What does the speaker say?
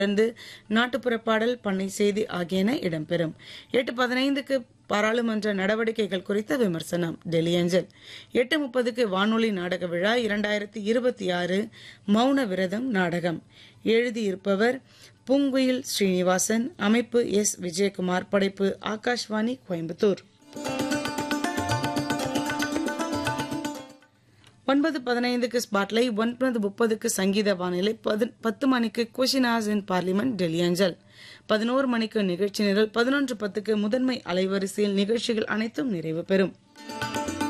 தொடர்ந்து நாட்டுப்புற பாடல் பண்ணை செய்தி ஆகியன இடம்பெறும் எட்டு பதினைந்துக்கு பாராளுமன்ற நடவடிக்கைகள் குறித்த விமர்சனம் டெல்லி அஞ்சல் எட்டு முப்பதுக்கு வானொலி நாடக விழா இரண்டாயிரத்தி இருபத்தி ஆறு மௌன விரதம் நாடகம் எழுதியிருப்பவர் பூங்குயில் ஸ்ரீனிவாசன் அமைப்பு எஸ் விஜயகுமார் படைப்பு ஆகாஷ்வாணி கோயம்புத்தூர் ஒன்பது பதினைந்துக்கு ஸ்பாட்லை ஒன்பது முப்பதுக்கு சங்கீத வானிலை பது- பத்து மணிக்கு கொஷினாஸ் இன் பார்லிமெண்ட் டெல்லி அஞ்சல் பதினோரு மணிக்கு நிகழ்ச்சி நிரல் பதினொன்று பத்துக்கு முதன்மை அலைவரிசையில் நிகழ்ச்சிகள் அனைத்தும் நிறைவு பெறும்